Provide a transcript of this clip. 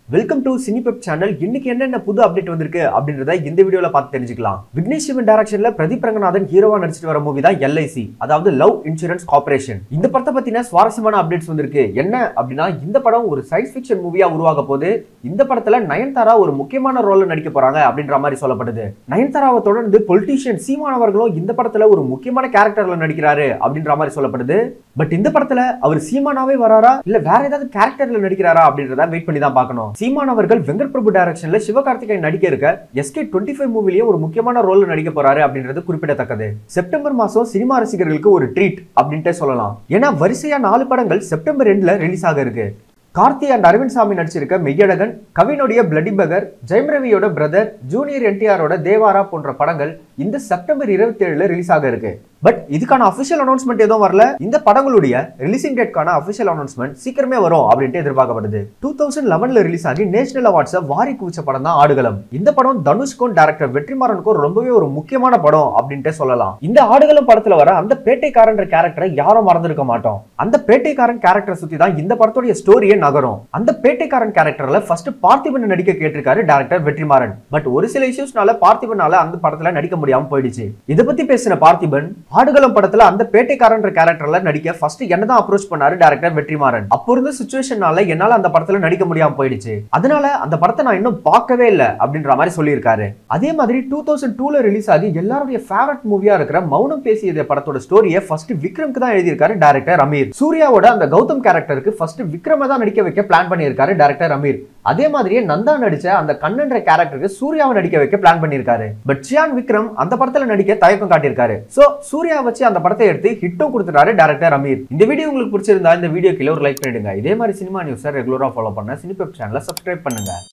welcome to சினிபெப் channel இன்னைக்கு என்னென்ன புது அப்டேட் வந்திருக்கு அப்படின்றத இந்த வீடியோல பார்த்து தெரிஞ்சுக்கலாம் விக்னேஷ் சிவன் டைரக்ஷன்ல பிரதீப் ரங்கநாதன் ஹீரோவா நடிச்சிட்டு வர மூவி தான் எல்ஐசி அதாவது லவ் இன்சூரன்ஸ் கார்பரேஷன் இந்த படத்தை பத்தின சுவாரஸ்யமான அப்டேட்ஸ் வந்திருக்கு என்ன அப்படின்னா இந்த படம் ஒரு சயின்ஸ் ஃபிக்ஷன் மூவியா உருவாக போது இந்த படத்துல நயன்தாரா ஒரு முக்கியமான ரோல்ல நடிக்க போறாங்க அப்படின்ற மாதிரி சொல்லப்படுது நயன்தாராவை தொடர்ந்து பொலிட்டீஷியன் சீமான் அவர்களும் இந்த படத்துல ஒரு முக்கியமான கேரக்டர்ல நடிக்கிறாரு அப்படின்ற மாதிரி சொல்லப்படுது பட் இந்த படத்துல அவர் சீமானாவே வராரா இல்ல வேற ஏதாவது கேரக்டர்ல நடிக்கிறாரா அப்படின்றத வெயிட் பண்ணி தான் பார்க்கணும் சீமான் அவர்கள் வெங்கட் பிரபு டைரக்ஷன்ல சிவகார்த்திகேயன் நடிக்க இருக்க எஸ்கே டுவெண்ட்டி ஃபைவ் மூவிலேயே ஒரு முக்கியமான ரோல் நடிக்க போறாரு அப்படின்றது குறிப்பிடத்தக்கது செப்டம்பர் மாசம் சினிமா ரசிகர்களுக்கு ஒரு ட்ரீட் அப்படின்ட்டு சொல்லலாம் ஏன்னா வரிசையா நாலு படங்கள் செப்டம்பர் ரெண்டுல ரிலீஸ் ஆக இருக்கு கார்த்தி அண்ட் அரவிந்த் சாமி நடிச்சிருக்க மெய்யழகன் கவினுடைய பிளடி பகர் ஜெயம் ரவியோட பிரதர் ஜூனியர் என்டிஆரோட தேவாரா போன்ற படங்கள் இந்த செப்டம்பர் இருபத்தி ஏழுல ரிலீஸ் ஆக இருக்கு பட் இதுக்கான அபிஷியல் அனௌன்ஸ்மெண்ட் எதுவும் வரல இந்த படங்களுடைய ரிலீசிங் டேட்கான அபிஷியல் அனௌன்ஸ்மெண்ட் சீக்கிரமே வரும் அப்படின்ட்டு எதிர்பார்க்கப்படுது டூ தௌசண்ட் லெவன்ல ரிலீஸ் ஆகி நேஷனல் அவார்ட்ஸை வாரி குவிச்ச படம் தான் ஆடுகளம் இந்த படம் தனுஷ்கும் டேரக்டர் வெற்றிமாறனுக்கும் ரொம்பவே ஒரு முக்கியமான படம் அப்படின்ட்டு சொல்லலாம் இந்த ஆடுகளம் படத்துல வர அந்த பேட்டைக்காரன்ற கேரக்டரை யாரும் மறந்துருக்க மாட்டோம் அந்த பேட்டைக்காரன் கேரக்டரை சுத்தி தான் இந்த படத்துடைய ஸ்டோரியே நகரும் அந்த பேட்டைக்காரன் கேரக்டர்ல ஃபர்ஸ்ட் பார்த்திபன் நடிக்க கேட்டிருக்காரு டேரக்டர் வெற்றிமாறன் பட் ஒரு சில இஷ்யூஸ்னால பார்த்திபனால அந்த படத்துல நடிக்க முடியாம போயிடுச்சு இதை பத்தி பேசின பார்த்திபன் ஆடுகளம் படத்துல அந்த பேட்டைக்காரன்ற கேரக்டர்ல நடிக்க ஃபர்ஸ்ட் என்ன தான் அப்ரோச் பண்ணாரு டேரக்டர் வெற்றிமாறன் அப்போ இருந்த சுச்சுவேஷனால என்னால அந்த படத்துல நடிக்க முடியாம போயிடுச்சு அதனால அந்த படத்தை நான் இன்னும் பார்க்கவே இல்லை அப்படின்ற மாதிரி சொல்லியிருக்காரு அதே மாதிரி டூ தௌசண்ட் டூல ரிலீஸ் ஆகி எல்லாருடைய ஃபேவரட் மூவியா இருக்கிற மௌனம் பேசியது படத்தோட ஸ்டோரியை ஃபர்ஸ்ட் விக்ரம்க்கு தான் எழுதியிருக்காரு டேரக்டர் அமீர் சூர்யாவோட அந்த கௌதம் கேரக்டருக்கு ஃபர்ஸ்ட் விக்ரம தான் நடிக்க வைக்க பிளான் பண்ணியிருக்காரு டேரக்டர் அமீர் அதே மாதிரியே நந்தா நடிச்ச அந்த கண்ணன்ற கேரக்டருக்கு சூர்யாவை நடிக்க வைக்க பிளான் பண்ணியிருக்காரு பட் சியான் விக்ரம் அந்த படத்துல நடிக்க தயக்கம் காட்டியிருக்காரு சோ சூர்யா வச்சு அந்த படத்தை எடுத்து ஹிட்டும் கொடுத்துட்டாரு டேரக்டர் அமீர் இந்த வீடியோ உங்களுக்கு பிடிச்சிருந்தா இந்த வீடியோ கீழே ஒரு லைக் பண்ணிடுங்க இதே மாதிரி சினிமா நியூஸை ரெகுலரா ஃபாலோ பண்ண சினிபெப் சேனலை சப்ஸ்கிரைப் பண்ணுங்க